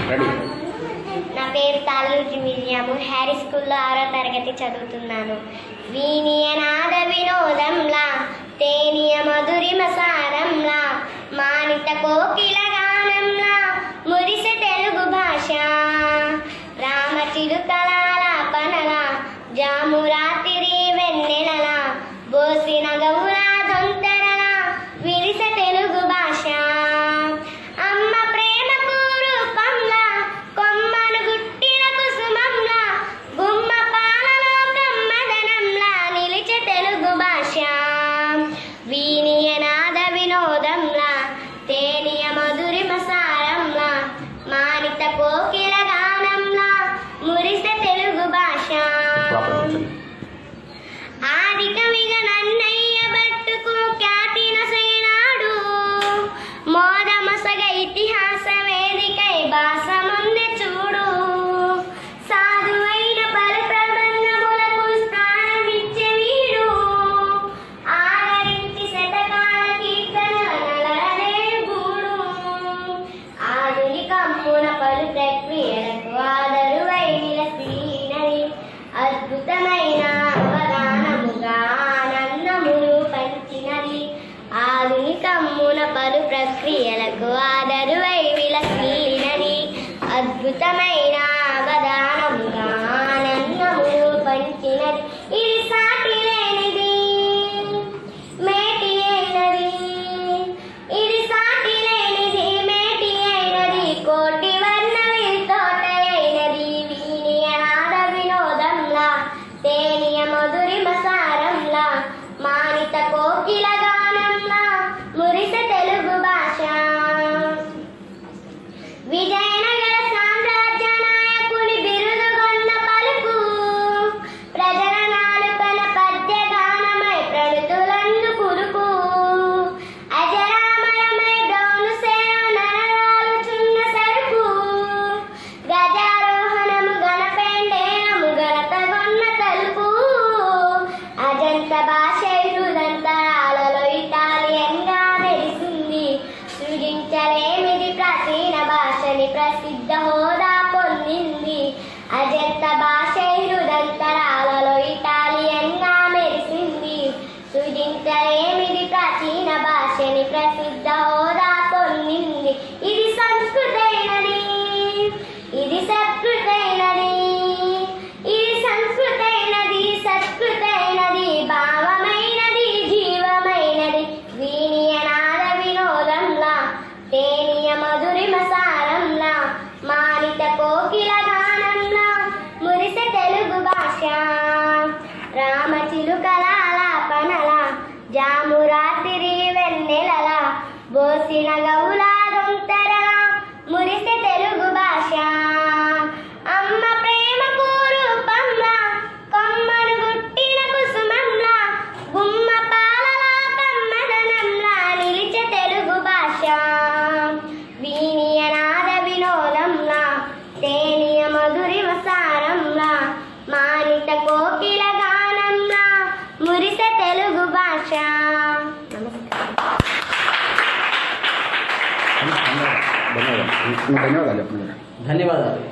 ready నా పేరు Taluri Miriam Harry స్కూల్లో ఆరో తరగతి చదువుతున్నాను వీనియనాద వినోదంలా తేనియ మధురిమ సారంలా మానిత కోకిల గానంలా మురిసె తెలుగు భాష రామ చిరుకలాల పనల జాము రాత్రి వెన్నెలల బోసిన గౌల దొంతరల విరిసె తెలుగు భాష అమ్మ ప్రేమకు రూపంలా కొమ్మను గుట్టిన కుసుమంలా గుమ్మ పాలలో కమ్మదనంలా నిలిచే తెలుగు భాష వీనియనాద వినోదంలా తేనియ మధురిమ సారంలా మానిత కోకిల గానంలా మురిసె తెలుగు భాష ప్రాపర్ కూర్చోండి ఆది కవిగ నన్నయ్య బట్టుకు ఖ్యాతి నొసగినాడు మోదమసగ ఇతిహాస వేదికై భాష ముందే చూడు సాధువైన పలు ప్రబంధములకు స్థానమిచ్చే వీడు ఆదరించి శతకాల కీర్తనల నలరనే గూడు ఆధునికమ్మున పలు ప్రక్రియలకు ఆదరువై నిలసీనది అద్భుతమైన అవగానముగా ఆనందమును పంచినది ఆధునికమ్మున పలు ప్రక్రియలకు ఆదరువై విలసీనది అద్భుతమైన అవగానముగా ఆనందమును పంచినది ఇది సాటి లేనిది మేటి అయినది ఇది సాటి లేనిది మేటి అయినది కోటి వర్ణమి తోట అయినది వీని అనాద వినోదంలా తేనియ మధురిమ సారంలా మానిత కోకిల గానంలా మురిస తెలుగు భాష విజయనగర సామ్రాజ్య నాయకుని బిరుదుగొన్న పలుకు ప్రజల నాలుకల పద్య గానమై ప్రణుతులందు కురుకు అజరామరమై బ్రౌను సేవ నరవాలుచున్న సరుకు గజారోహణము గణపెండేనము గణతగొన్న తలుపు అజంత భాష ఇరుదంతరాలలో ఇటాలియన్గా మెరిసింది సృజించలేమిది ప్రాచీన భాషని ప్రసిద్ధ హోదా పొందింది అజంత భాష ఇరుదంతరాలలో ఇటాలియన్గా మెరిసింది సృజించలేమిది ప్రాచీన భాషని ప్రసిద్ధ హోదా పొందింది ఇది సంస్కృతైనది ఇది సత్కృతైనది ఇది సంస్కృతైనది సత్కృతైనది భావమైనది జీవమైనది వీని అనాద వినోదంలా తేనియ మధురిమ సారంలా మానిత కోకిల గానంలా మురిసె తెలుగు భాష రామ చిలుకలాల పనల జాము రాత్రి వెన్నెలల బోసిన గౌల దొంతరల మురిసె తెలుగు భాష అమ్మ ప్రేమకు రూపంలా కొమ్మను గుట్టిన కుసుమంలా గుమ్మ పాలలో కమ్మదనంలా నిలిచే తెలుగు భాష వీని అనాద వినోదంలా తేనియ మధురిమ సారంలా మానిత కోకిల గానంలా మురిసె తెలుగు భాష నమస్కారం ధన్యవాదాలు ధన్యవాదాలు చెప్పండి ధన్యవాదాలు